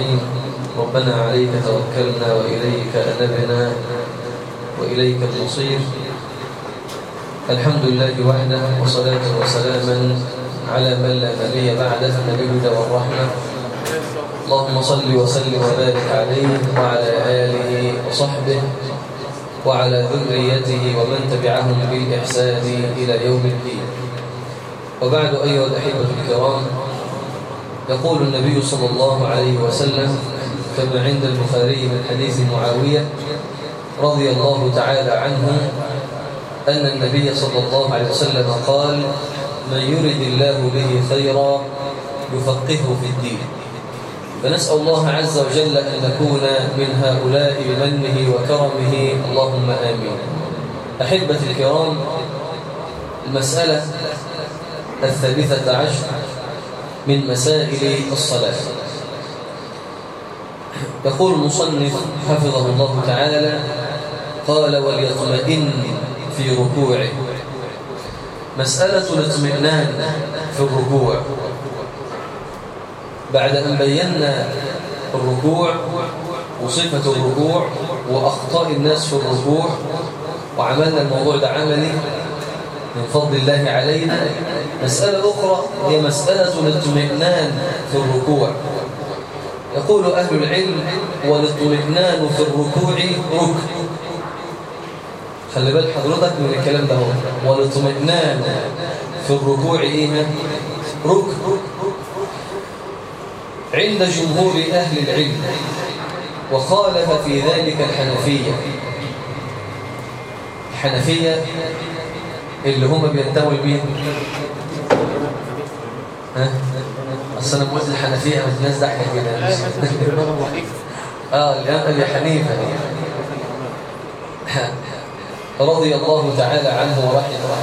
الرحيم ربنا عليك توكلنا وإليك أنبنا وإليك المصير الحمد لله وحده وصلاة وسلاما على من لا نبي بعده النبي الهدى والرحمة اللهم صل وسلم وبارك عليه وعلى آله وصحبه وعلى ذريته ومن تبعهم بالإحسان إلى يوم الدين وبعد أيها الأحبة الكرام يقول النبي صلى الله عليه وسلم كما عند البخاري من حديث معاوية رضي الله تعالى عنه أن النبي صلى الله عليه وسلم قال من يرد الله به خيرا يفقهه في الدين فنسأل الله عز وجل أن نكون من هؤلاء بمنه وكرمه اللهم آمين أحبة الكرام المسألة الثالثة عشر من مسائل الصلاة يقول المصنف حفظه الله تعالى قال وليطمئن في ركوعه مسألة الاطمئنان في الركوع بعد أن بينا الركوع وصفة الركوع وأخطاء الناس في الركوع وعملنا الموضوع ده عملي من فضل الله علينا مسألة أخرى هي مسألة الاطمئنان في الركوع يقول أهل العلم والاطمئنان في الركوع ركن خلي بال حضرتك من الكلام ده هو والاطمئنان في الركوع إيه ركن عند جمهور أهل العلم وخالف في ذلك الحنفية الحنفية اللي هم بينتموا لمين ها اصل انا موزن الحنفيه من الناس ده كده اه الامام ابي حنيفه رضي الله تعالى عنه ورحمه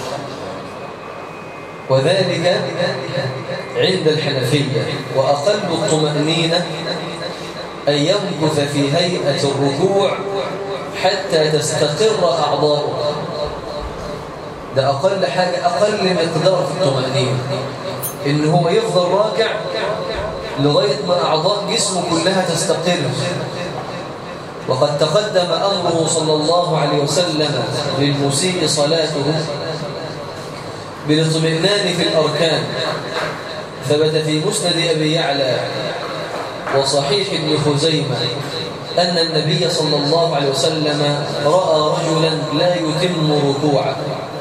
وذلك عند الحنفيه واقل الطمانينه ان يمكث في هيئه الركوع حتى تستقر اعضاؤه ده أقل حاجة أقل مقدار في الطمأنينة إن هو يفضل راكع لغاية ما أعضاء جسمه كلها تستقر وقد تقدم أمره صلى الله عليه وسلم للمسيء صلاته بالاطمئنان في الأركان ثبت في مسند أبي يعلى وصحيح ابن خزيمة أن النبي صلى الله عليه وسلم رأى رجلا لا يتم ركوعه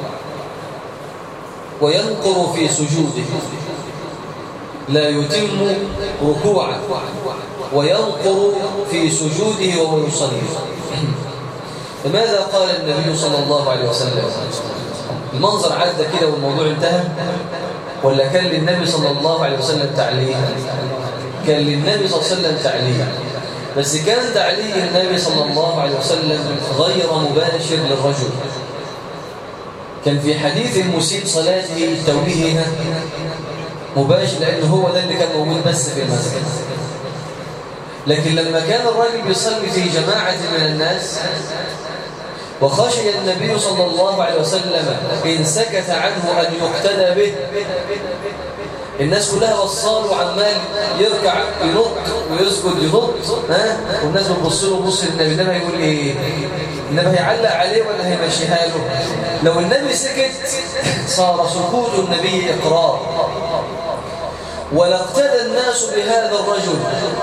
وينقر في سجوده لا يتم ركوعا وينقر في سجوده وهو يصلي فماذا قال النبي صلى الله عليه وسلم المنظر عدى كده والموضوع انتهى ولا كان للنبي صلى الله عليه وسلم تعليق كان للنبي صلى الله عليه وسلم تعليق بس كان تعليق النبي صلى الله عليه وسلم غير مباشر للرجل كان في حديث المسيء صلاته التوجيه هنا مباشر لأنه هو ده اللي كان موجود بس في المسجد لكن لما كان الراجل بيصلي في جماعة من الناس وخشي النبي صلى الله عليه وسلم إن سكت عنه أن يقتدى به الناس كلها وصال وعمال يركع ينط ويسجد ينط ها والناس بتبص له بص للنبي النبي هيقول ايه النبي هيعلق عليه ولا هيمشيها له لو النبي سكت صار سكوت النبي اقرار ولا اقتدى الناس بهذا الرجل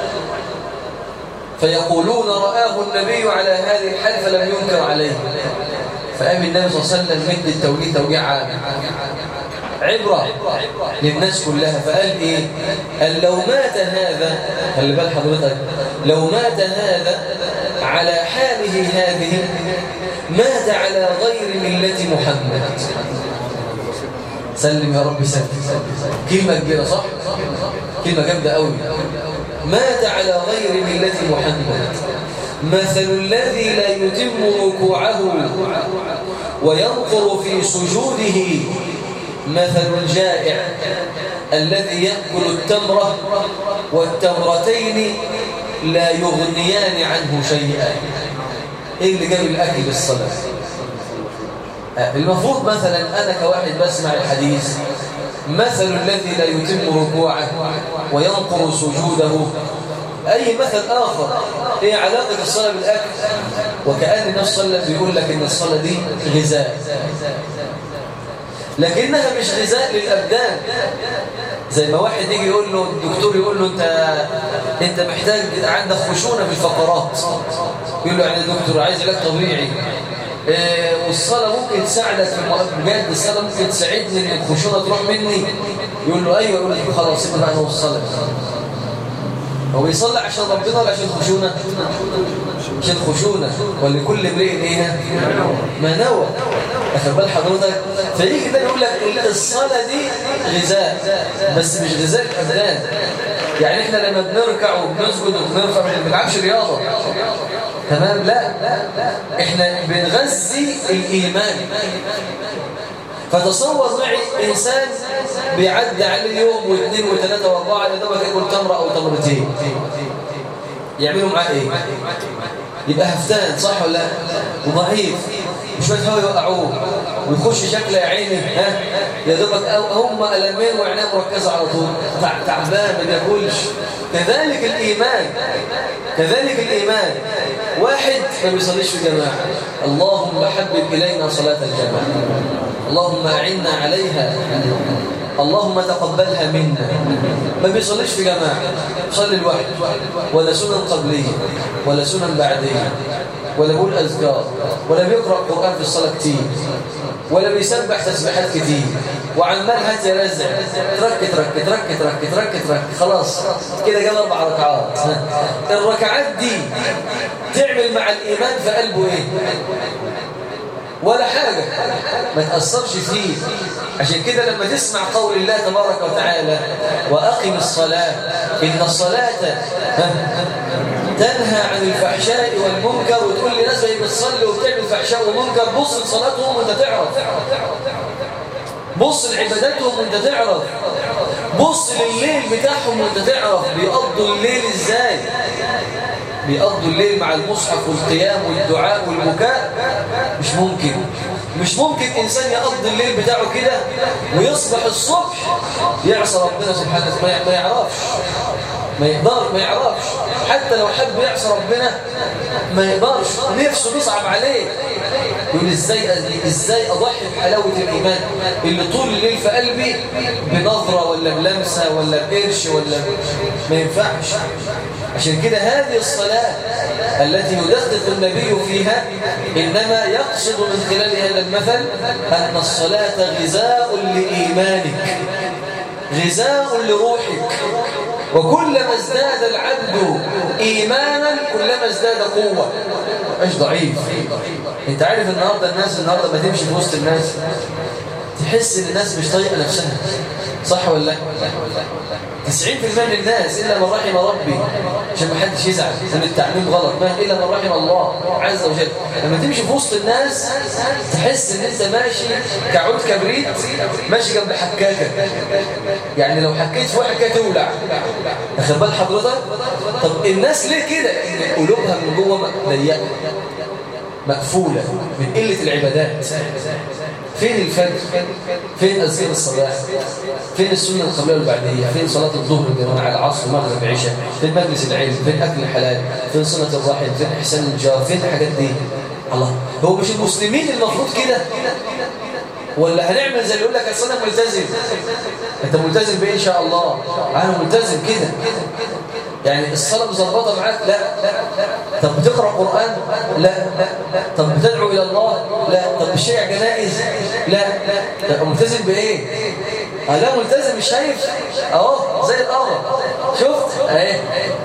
فيقولون رآه النبي على هذه الحال فلم ينكر عليه فقام النبي صلى الله عليه وسلم مد التوجيه توجيه عام عبرة للناس كلها فقال إيه قال لو مات هذا خلي بال حضرتك لو مات هذا على حاله هذه مات على غير ملة محمد سلم يا رب سلم كلمة كبيرة صح؟ كلمة جامدة قوي مات على غير ملة محمد مثل الذي لا يتم ركوعه وينقر في سجوده مثل الجائع الذي يأكل التمرة والتمرتين لا يغنيان عنه شيئا ايه اللي جاب الاكل بالصلاه المفروض مثلا انا كواحد بسمع الحديث مثل الذي لا يتم ركوعه وينقر سجوده أي مثل آخر هي علاقة الصلاة بالأكل وكأن النبي صلى الله عليه وسلم بيقول لك إن الصلاة دي غذاء لكنها مش غذاء للأبدان زي ما واحد يجي يقول له الدكتور يقول له انت انت محتاج عندك خشونه في الفقرات يقول له يعني دكتور عايز علاج طبيعي إيه والصلاه ممكن تساعدك في بجد الصلاه ممكن تساعدني ان الخشونه تروح مني يقول له ايوه يقول له خلاص سيبنا بقى نوصلك هو بيصلي عشان ربنا ولا عشان الخشونه عشان الخشونه ولكل امرئ ايه ما نوى اخد بال حضرتك فيجي كده يقول لك الصلاه دي غذاء بس مش غذاء الابدان يعني احنا لما بنركع وبنسجد وبنرفع ما بنلعبش رياضه تمام لا احنا بنغذي الايمان فتصور معي انسان بيعدي عليه يوم واثنين وثلاثه واربعه يا دوبك ياكل تمره او تمرتين يعملوا معاه ايه يبقى هفتان صح ولا لا وضعيف وشويه هوا يوقعوه ويخش شكله يا عيني ها يا دوبك هم ألمين وعينيه مركزه على طول تعبان ما بياكلش كذلك الايمان كذلك الايمان واحد ما بيصليش في جماعه اللهم حبب الينا صلاه الجماعه اللهم اعنا عليها اللهم تقبلها منا ما بيصليش في جماعه يصلي لوحده ولا سنن قبليه ولا سنن بعديه ولا بيقول أذكار ولا بيقرأ قرآن في الصلاة كتير ولا بيسبح تسبيحات كتير وعمال هات يرزع ترك ترك ترك ترك ترك ترك خلاص كده جاب أربع ركعات الركعات دي تعمل مع الإيمان في قلبه إيه ولا حاجة ما تأثرش فيه عشان كده لما تسمع قول الله تبارك وتعالى وأقم الصلاة إن الصلاة تنهى عن الفحشاء والمنكر وتقول لناس وهي بتصلي وبتعمل فحشاء ومنكر بص لصلاتهم وانت تعرف بص لعباداتهم وانت تعرف بص لليل بتاعهم وانت تعرف بيقضوا الليل ازاي بيقضوا الليل مع المصحف والقيام والدعاء والبكاء مش ممكن مش ممكن إنسان يقضي الليل بتاعه كده ويصبح الصبح يعصى ربنا سبحانه ما يعرفش ما يقدر ما يعرفش حتى لو حب يعصى ربنا ما يقدرش نفسه بيصعب عليه يقول ازاي ازاي اضحي بحلاوه الايمان اللي طول الليل في قلبي بنظره ولا بلمسه ولا بقرش ولا ما ينفعش عشان كده هذه الصلاه التي يدقق النبي فيها انما يقصد من خلال هذا المثل ان الصلاه غذاء لايمانك غذاء لروحك وكلما ازداد العبد إيمانا كلما ازداد قوة مش ضعيف انت عارف النهاردة الناس النهاردة ما تمشي في وسط الناس تحس ان الناس مش طايقه نفسها صح ولا لا 90% من الناس إلا من رحم ربي عشان ما حدش يزعل ان التعليم غلط ما إلا من رحم الله عز وجل لما تمشي في وسط الناس تحس ان انت ماشي كعود كبريت ماشي جنب حكاكة يعني لو حكيت في واحد كده تولع اخد بال حضرتك طب الناس ليه كده ان قلوبها من جوه ضيقه مقفولة من قلة العبادات فين الفجر فين أذكار الصباح فين السنة القبلية والبعدية فين صلاة الظهر جماعة العصر المغرب العشاء فين مجلس العلم فين أكل الحلال فين صلة الرحم فين إحسان الجار فين الحاجات دي الله هو مش المسلمين المفروض كده ولا هنعمل زي اللي يقول لك اصل انا ملتزم انت ملتزم بايه ان شاء الله انا ملتزم كده يعني الصلاة مظبطة معاك لا طب بتقرأ قرآن لا طب بتدعو إلى الله لا طب بتشيع جنائز لا طب ملتزم بإيه آه لا ملتزم مش شايف اهو زي القمر شفت اهي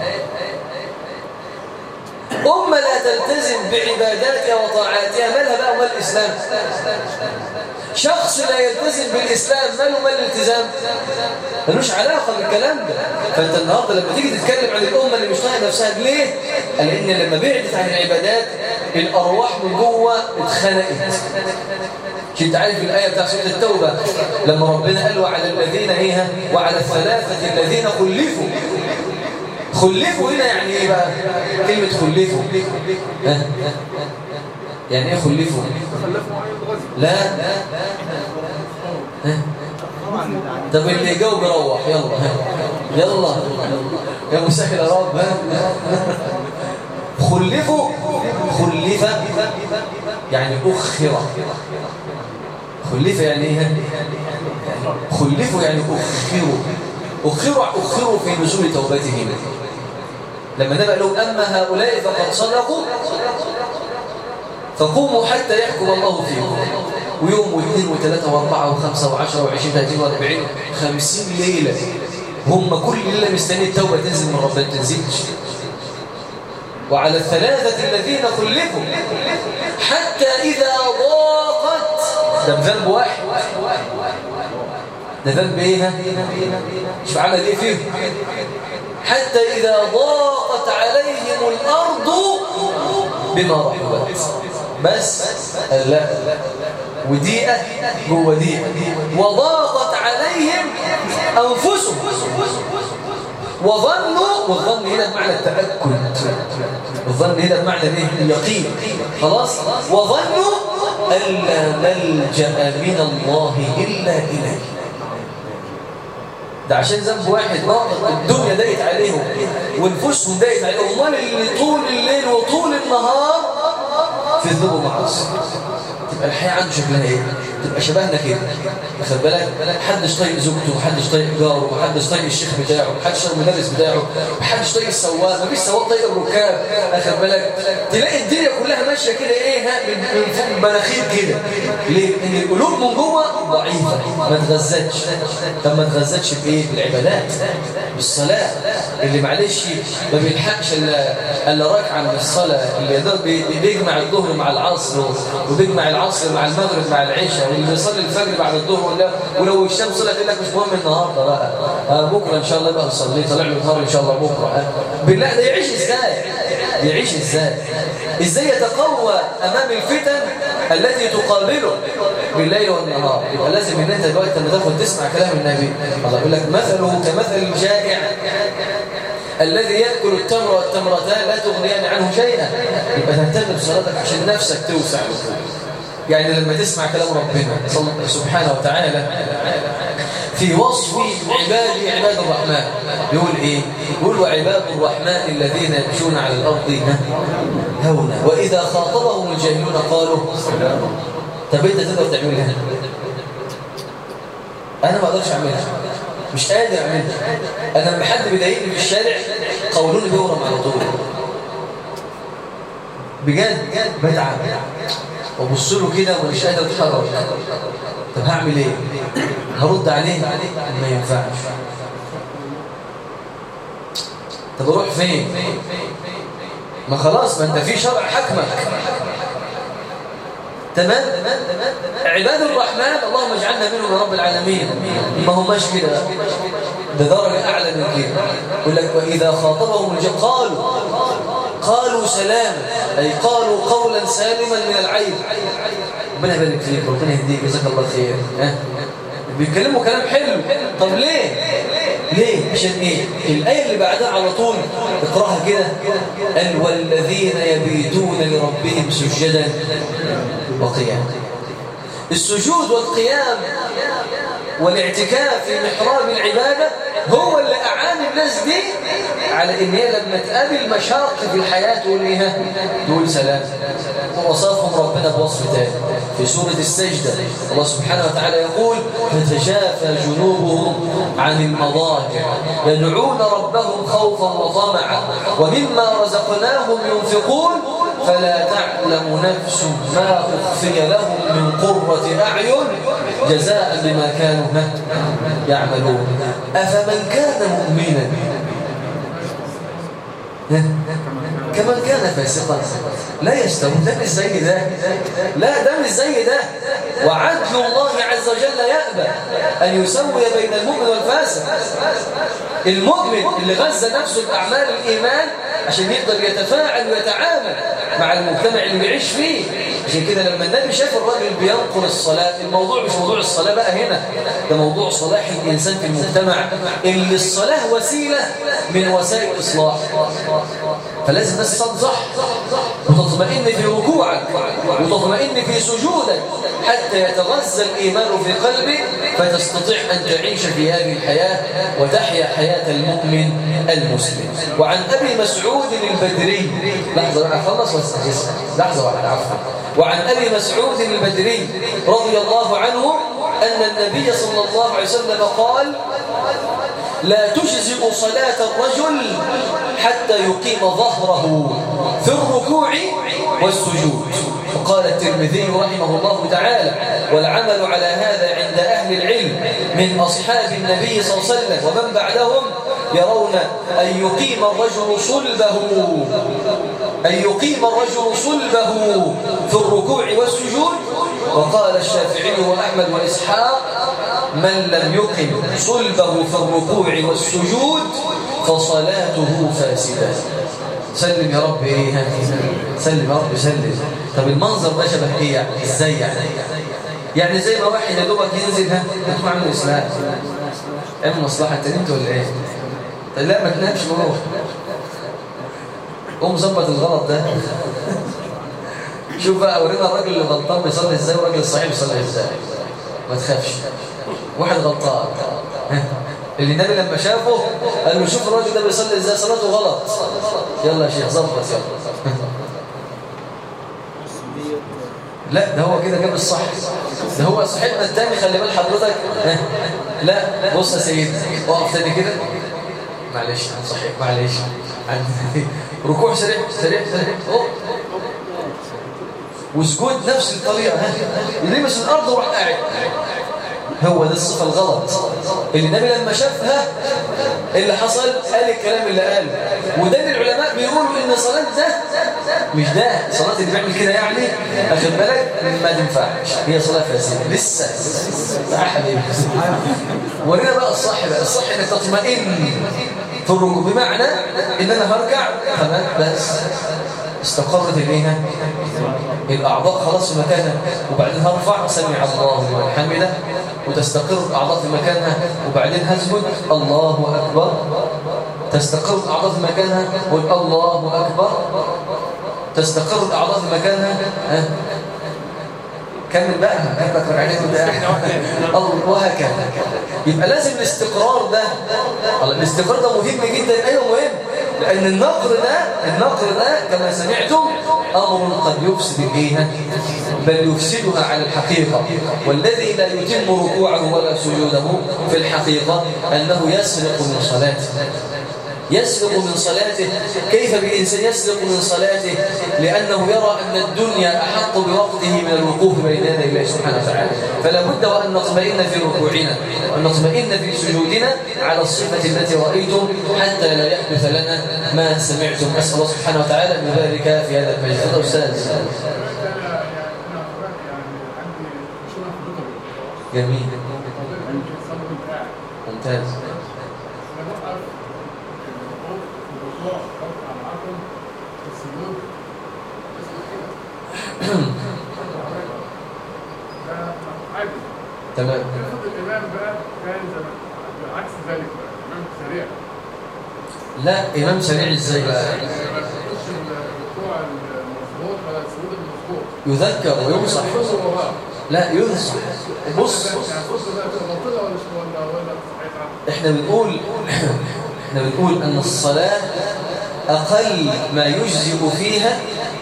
أمة لا تلتزم بعباداتها وطاعاتها مالها بقى ومال الإسلام شخص لا يلتزم بالإسلام ماله مال الالتزام ملوش علاقة بالكلام ده فأنت النهاردة لما تيجي تتكلم عن الأمة اللي مش طايقه نفسها ليه؟ لأن لما بعدت عن العبادات الأرواح من جوه اتخنقت انت عارف الآية بتاع سورة التوبة لما ربنا قال وعلى الذين ايه وعلى الثلاثة الذين خلفوا خلفوا هنا يعني ايه بقى كلمة خلفوا ها؟ يعني ايه خلفوا لا ها؟ طب اللي يجاوب يروح يلا يلا يا مسهل يا رب خلفوا خلف يعني أخر خلف يعني ايه خلفوا يعني أخروا أخروا أخروا في نزول توبتهم لما نبأ لهم أما هؤلاء فقد صدقوا فقوموا حتى يحكم الله فيكم ويوم واثنين وثلاثة واربعة وخمسة وعشرة وعشرين ثلاثين واربعين خمسين ليلة هم كل ليلة مستني التوبة تنزل من ربنا تنزلش وعلى الثلاثة الذين خلفوا حتى إذا ضاقت ده بذنب واحد ده ذنب ايه مش عمل ايه فيه حتى إذا ضاقت عليهم الأرض بما رحبت بس لا وديئة جوه ديئة وضاقت عليهم أنفسهم وظنوا والظن هنا بمعنى التأكد الظن هنا بمعنى ايه اليقين خلاص وظنوا ألا ملجأ من الله إلا إليه ده عشان ذنب واحد ناقض الدنيا ضايقت عليهم ونفوسهم ضايقت عليهم امال اللي طول الليل وطول النهار في الذنوب ومعاصي تبقى الحياة عنده شكلها ايه تبقى شبهنا كده واخد بالك محدش طايق زوجته محدش طايق جاره محدش طايق الشيخ بتاعه محدش طايق المدرس بتاعه محدش طايق السواق مفيش سواق طايق الركاب واخد بالك تلاقي الدنيا كلها ماشيه كده ايه ها من من فوق مناخير كده ليه ان القلوب من جوه ضعيفه ما تغذتش طب ما تغذتش بايه بالعبادات بالصلاه اللي معلش ما بيلحقش الا الا ركعه من الصلاه اللي بيجمع الظهر مع العصر وبيجمع العصر مع المغرب مع العشاء واللي بيصلي الفجر بعد الظهر ولا ولو الشمس طلعت لك مش مهم النهارده بقى آه بكره ان شاء الله بقى نصلي طلع له نهار ان شاء الله بكره آه. بالله ده يعيش ازاي يعيش ازاي ازاي يتقوى امام الفتن التي تقابله بالليل والنهار يبقى لازم ان انت دلوقتي لما تاخد تسمع كلام النبي الله يقول لك مثله كمثل الجائع الذي يأكل التمر والتمرتان لا تغنيان عنه شيئا يبقى تهتم بصلاتك عشان نفسك توسع يعني لما تسمع كلام ربنا سبحانه وتعالى في وصف عباد عباد الرحمن يقول ايه يقول وعباد الرحمن الذين يمشون على الارض هونا واذا خاطبهم الجاهلون قالوا طب انت تقدر تعملها انا ما اقدرش اعملها مش قادر اعملها انا لما حد بيضايقني في الشارع قولوني بيورم على طول بجد بتعب وابص له كده ومش قادر اتحرك طب هعمل ايه هرد عليه ما ينفعش طب اروح فين ما خلاص ما انت في شرع حكمك تمام عباد الرحمن اللهم اجعلنا منهم يا رب العالمين ما هماش كده ده درجة أعلى من كده يقول لك وإذا خاطبهم الجن قالوا قالوا سلام أي قالوا قولا سالما من العيب ربنا يبارك فيك ربنا يهديك جزاك الله خير ها بيتكلموا كلام حلو طب ليه ليه عشان ايه الايه اللي بعدها على طول اقراها كده قال والذين يبيتون لربهم سجدا وقياما السجود والقيام والاعتكاف في محراب العبادة هو اللي أعان الناس دي على إن هي لما تقابل مشاق في الحياة تقول إيه تقول سلام ووصفهم ربنا بوصف تاني في سورة السجدة الله سبحانه وتعالى يقول تتجافى جنوبهم عن المضاجع يدعون ربهم خوفا وطمعا ومما رزقناهم ينفقون فلا تعلم نفس ما أخفي لهم من قرة أعين جزاء بما كانوا يعملون أفمن كان مؤمنا كمن كان فاسقا لا يستوي ده مش زي ده لا ده مش زي ده وعدل الله عز وجل يأبى أن يسوي بين المؤمن والفاسق المؤمن اللي غذى نفسه بأعمال الإيمان عشان يقدر يتفاعل ويتعامل مع المجتمع اللي بيعيش فيه عشان كده لما النبي شاف الراجل بينقر الصلاة الموضوع مش موضوع الصلاة بقى هنا ده موضوع صلاح الإنسان في المجتمع اللي الصلاة وسيلة من وسائل الإصلاح فلازم الناس تصلي صح وتطمئن في ركوعك وتطمئن في سجودك حتى يتغذى الإيمان في قلبك فتستطيع أن تعيش في هذه الحياة وتحيا حياة المؤمن المسلم وعن أبي مسعود البدري لحظة بقى خلص لحظة واحدة عفوا وعن أبي مسعود البدري رضي الله عنه أن النبي صلى الله عليه وسلم قال لا تجزئ صلاة الرجل حتى يقيم ظهره في الركوع والسجود وقال الترمذي رحمه الله تعالى والعمل على هذا عند أهل العلم من أصحاب النبي صلى الله عليه وسلم ومن بعدهم يرون أن يقيم الرجل صلبه أن يقيم الرجل صلبه في الركوع والسجود وقال الشافعي وأحمد وإسحاق من لم يقم صلبه في الركوع والسجود فصلاته فاسدة سلم يا رب ايه سلم يا رب سلم طب المنظر ده شبه ايه يعني ازاي يعني يعني زي ما واحد يا دوبك ينزل ها انتوا عاملوا اسلام ايه مصلحه انت انت ولا ايه طيب لا ما تنامش وروح قوم ظبط الغلط ده شوف بقى ورينا الراجل اللي غلطان بيصلي ازاي والراجل الصحيح بيصلي ازاي ما تخافش واحد غلطان اللي النبي لما شافه قال له شوف الراجل ده بيصلي ازاي صلاته غلط يلا يا شيخ ظبط يلا لا ده هو كده جاب الصح ده هو صاحبنا التاني خلي بال حضرتك لا بص يا سيدي اقف تاني كده معلش صحيح معلش ركوع سريع سريع سريع أوه. وسجود نفس الطريقه يلمس الارض وراح قاعد هو ده الصفة الغلط اللي النبي لما شافها اللي حصل قال الكلام اللي قاله وده اللي العلماء بيقولوا ان صلاة ده مش ده صلاة اللي بيعمل كده يعني اخد بالك ما تنفعش هي صلاة فاسدة لسه يا حبيبي ورينا بقى الصح بقى الصح انك تطمئن في الركوع بمعنى ان انا هركع تمام بس استقرت اليها الاعضاء خلاص في مكانها وبعدين هرفع سمع الله لمن حمده وتستقر الأعضاء في مكانها وبعدين هسجد الله أكبر تستقر الأعضاء في مكانها قل الله أكبر تستقر الأعضاء في مكانها ها كمل بقى هبك رجعين وهكذا يبقى لازم الاستقرار ده الاستقرار ده مهم جدا ايوه مهم لان النقر ده النقر ده كما سمعتم امر قد يفسد الايه بل يفسدها على الحقيقه والذي لا يتم ركوعه ولا سجوده في الحقيقه انه يسرق من صلاته يسلق من صلاته كيف بالإنسان يسلق من صلاته لأنه يرى أن الدنيا أحق بوقته من الوقوف بين يدي الله سبحانه وتعالى فلا بد وأن نطمئن في ركوعنا وأن نطمئن في سجودنا على الصفة التي رأيتم حتى لا يحدث لنا ما سمعتم أسأل الله سبحانه وتعالى أن يبارك في هذا المجلس هذا أستاذ جميل ممتاز تمام الامام بقى كان عكس ذلك بقى امام سريع لا امام سريع ازاي بقى مش الركوع المظبوط ولا السجود المظبوط يذكر وينصح لا ينصح بص احنا بنقول احنا بنقول ان الصلاه اقل ما يجزئ فيها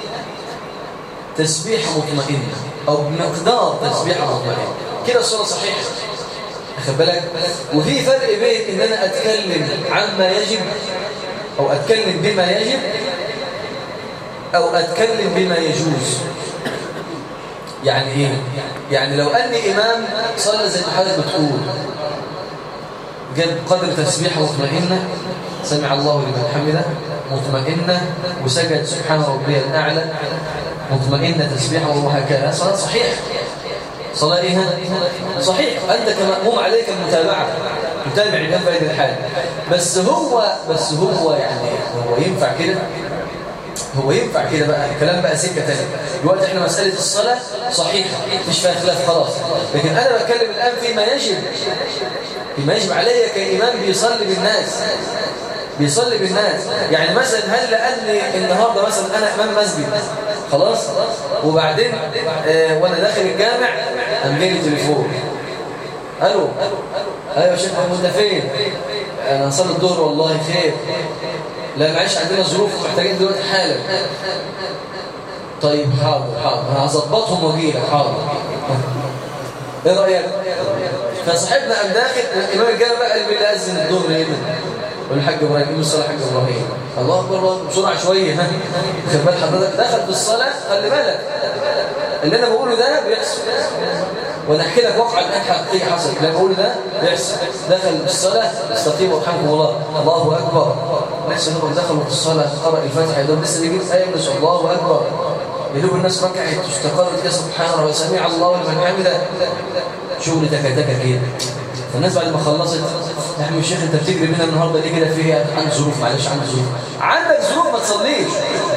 تسبيح مطمئنه او بمقدار تسبيح مطمئنه كده الصلاة صحيحة أخذ بالك وفي فرق بين إن أنا أتكلم عما يجب أو أتكلم بما يجب أو أتكلم بما يجوز يعني إيه؟ يعني لو أني إمام صلى زي ما حضرتك بتقول جاب قدر تسبيحة مطمئنة سمع الله لمن حمده مطمئنة وسجد سبحان ربي الأعلى مطمئنة تسبيحة وهكذا صلاة صحيحة صلاة إيه صحيح أنت كمأموم عليك المتابعة تتابع الإمام في هذه الحال بس هو بس هو يعني هو ينفع كده هو ينفع كده بقى الكلام بقى سكه ثانيه دلوقتي احنا مساله الصلاه صحيحه مفيش فيها خلاف خلاص لكن انا بتكلم الان فيما يجب فيما يجب علي كامام بيصلي بالناس بيصلي بالناس يعني مثلا هل لاني النهارده مثلا انا امام مسجد خلاص وبعدين آه وانا داخل الجامع قام جاي لي تليفون الو ايوه يا شيخ محمود ده فين انا هصلي الظهر والله خير لا معلش عندنا ظروف محتاجين دلوقتي حالا طيب حاضر حاضر انا هظبطهم واجي لك حاضر ايه رايك فصاحبنا قام داخل الامام الجامع بقى قال لي اذن الظهر هنا والحاج ابراهيم يقول الصلاه حاج ابراهيم الله اكبر الله بسرعه شويه ها خد بال حضرتك دخل في الصلاه خلي بالك اللي انا بقوله ده بيحصل وانا احكي لك واقعا الان حقيقي حصل اللي بقوله ده بيحصل دخل في الصلاه استقيم وارحمكم الله الله اكبر لسه نقول دخلوا في الصلاه قرأ الفاتحه يدوم لسه بيجيب ايه بس الله اكبر يدوب الناس ركعت استقرت كده سبحان الله وسميع الله لمن حمده شغل تكاتكه كده فالناس بعد ما خلصت يا عم الشيخ انت بتجري منها النهارده ليه كده في عندك ظروف معلش عندك ظروف عندك ظروف ما تصليش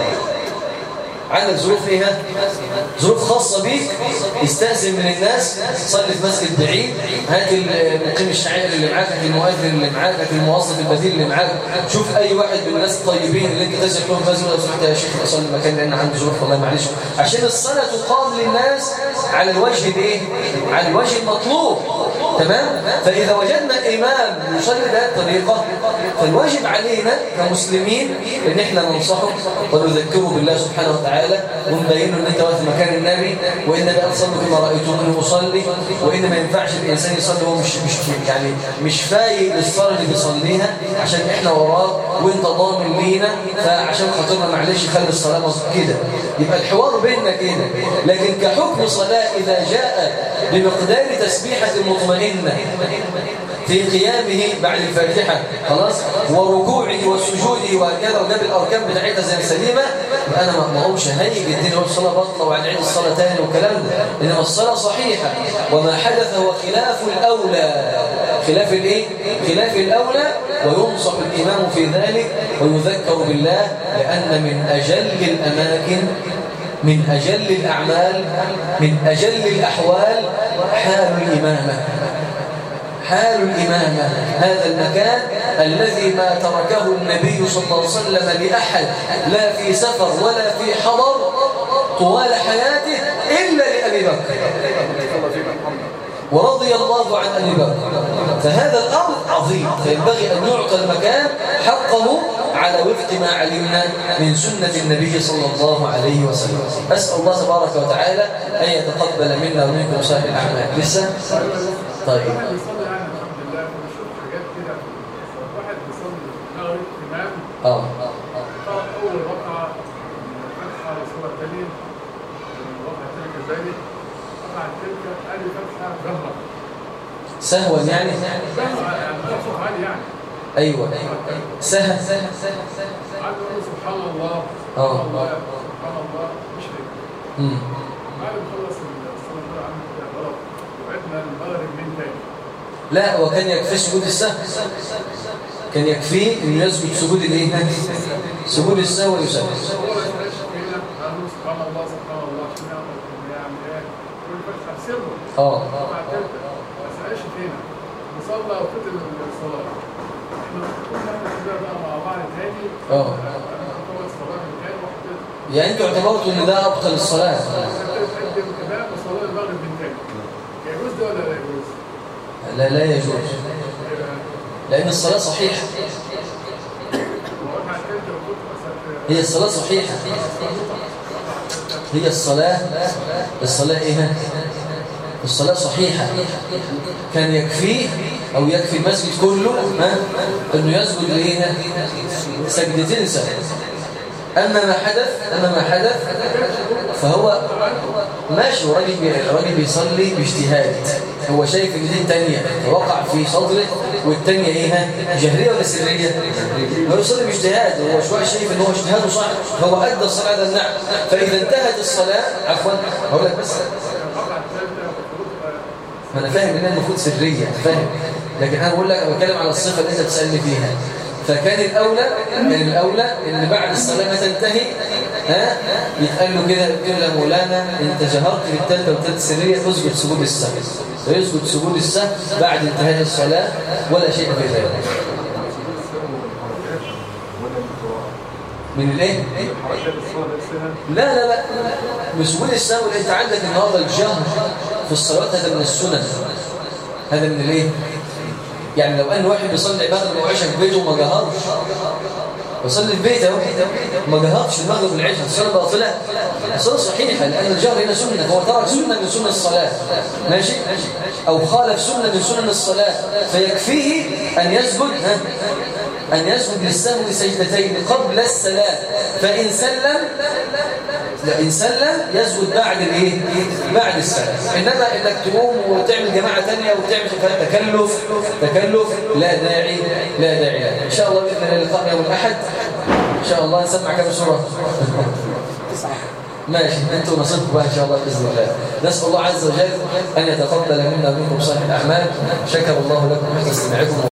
عندك ظروف ايه ظروف خاصة بيك استأذن من الناس صلي في مسجد بعيد هات المقيم الشعير اللي معاك هات المؤذن اللي معاك هات الموظف البديل اللي معاك شوف اي واحد من الناس الطيبين اللي انت تثق لهم مسجد لو سمحت يا شيخ اصلي المكان لان عندي ظروف والله معلش عشان الصلاة تقام للناس على الوجه الايه على الوجه المطلوب تمام فإذا وجدنا إمام يصلي بهذه الطريقة فالواجب علينا كمسلمين ان احنا ننصحه ونذكره بالله سبحانه وتعالى ونبين له ان انت واقف مكان النبي وان بقى تصلي كما رايتموني اصلي وان ما ينفعش الانسان يصلي وهو مش مش يعني مش فايق للصلاه اللي بيصليها عشان احنا وراه وانت ضامن لينا فعشان خاطرنا معلش خلي الصلاه كده يبقى الحوار بيننا كده لكن كحكم صلاه اذا جاء بمقدار تسبيحه مطمئنه في قيامه بعد الفاتحة خلاص وركوعه وسجوده وكذا وجاب الأركان بتاعتها زي السليمة أنا ما اقومش هيج الدين هو الصلاة بطلة وهنعيد الصلاة تاني والكلام ده إنما الصلاة صحيحة وما حدث هو خلاف الأولى خلاف الإيه؟ خلاف الأولى وينصح الإمام في ذلك ويذكر بالله لأن من أجل الأماكن من أجل الأعمال من أجل الأحوال حال الإمامة حال الإمامة هذا المكان الذي ما تركه النبي صلى الله عليه وسلم لأحد لا في سفر ولا في حضر طوال حياته إلا لأبي بكر ورضي الله عن أبي بكر فهذا الأمر عظيم فينبغي أن يعطى المكان حقه على وفق ما علمنا من سنة النبي صلى الله عليه وسلم أسأل الله تبارك وتعالى أن يتقبل منا ومنكم صالح الأعمال لسه؟ طيب اه اول ركعه فتحه وصوره ثانيه الركعه الثانيه كذلك الركعه الثالثه ادي فتحه ظهرا سهوا يعني ظهرا يعني صوت عالي يعني ايوه سهل قعد يقول سبحان الله اه. سبحان الله سبحان الله مش هيك امم بعد ما خلص الصلاه كده عمل كده غلط وعدنا المغرب من تاني لا وكان يكفي سجود السهو كان يكفيه انه يسجد سجود الايه سجود السهو ويسجد هو ما يسالش فينا قالوا سبحان الله سبحان الله شو نعمل يعني ايه يقول فتحه بسره اه الركعه الثالثه ما سالش فينا وصلى وفتل الصلاه احنا كنا احنا كده بقى مع بعض تاني اه. انا خلص الصلاه من تاني وحطيت يعني انتوا اعتبرتوا ان ده ابطل الصلاه قدم كمان وصلاه المغرب من تاني يجوز ده ولا لا يجوز؟ لا لا يجوز لان الصلاه صحيحه الركعه الثالثه وكنت مثلا هي الصلاه صحيحه هي الصلاه الصلاه ايه الصلاه صحيحه كان يكفيه او يكفي المسجد كله ها انه يسجد لايه سجدتين سهل اما ما حدث اما ما حدث فهو ماشي وراجل بي- راجل بيصلي باجتهاد هو شايف ان دي تانية وقع في صدره والتانية ايه ها؟ جهرية ولا سرية هو يصلي باجتهاد هو شوية شايف ان هو اجتهاده صح فهو ادى الصلاة ده النعم فاذا انتهت الصلاة عفوا هقول لك بس الركعه الثالثه وكنت ما انا فاهم انها المفروض سرية أنا فاهم لكن انا بقول لك انا بتكلم على الصفة اللي انت بتسألني فيها فكان الأولى كان الأولى إن بعد الصلاة ما تنتهي ها يتقال له كده يقول له مولانا أنت جهرت بالثالثة والثالثة سرية اسجد سجود السهو فيسجد سجود السهو بعد انتهاء الصلاة ولا شيء في ذلك من الايه؟ لا لا لا مش سجود السهو انت عندك النهارده الجهر في الصلوات هذا من السنن هذا من الايه؟ يعني لو ان واحد بيصلي المغرب وعشاء في بيته وما جهرش وصلي في بيته ما جهرش المغرب والعشاء الصلاه باطله الصلاه صحيحه لان الجهر هنا سنه هو ترك سنه من سنن الصلاه ماشي او خالف سنه من سنن الصلاه فيكفيه ان يسجد ها أن يسجد للسهو سجدتين قبل السلام فإن سلم لا إن سلم يسجد بعد الإيه؟ بعد السلام إنما إنك تقوم وتعمل جماعة تانية وتعمل تكلف تكلف لا داعي لا داعي له إن شاء الله بإذن الله اللقاء يوم الأحد إن شاء الله نسمع كم سورة ماشي انتوا نصيبكم بقى ان شاء الله باذن الله نسال الله عز وجل ان يتقبل منا ومنكم صالح الاعمال شكر الله لكم حسن استماعكم